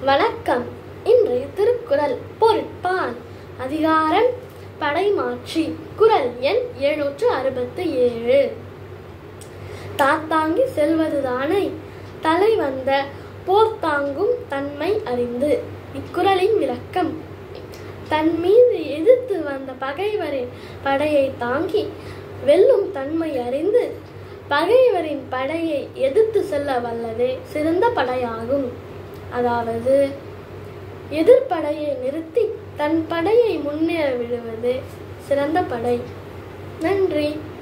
வணக்கம் இன்றைய திருக்குறள் பொருட்பால் அதிகாரம் படைமாட்சி குறள் எண் எழுநூற்று அறுபத்தி ஏழு தாத்தாங்கி செல்வதுதானே தலை வந்த போர் தாங்கும் தன்மை அறிந்து இக்குறளின் விளக்கம் தன் மீது எதிர்த்து வந்த பகைவரின் படையை தாங்கி வெல்லும் தன்மை அறிந்து பகைவரின் படையை எதிர்த்து செல்ல வல்லதே சிறந்த படையாகும் அதாவது எதிர்ப்படையை நிறுத்தி தன் படையை முன்னேற விடுவது சிறந்த படை நன்றி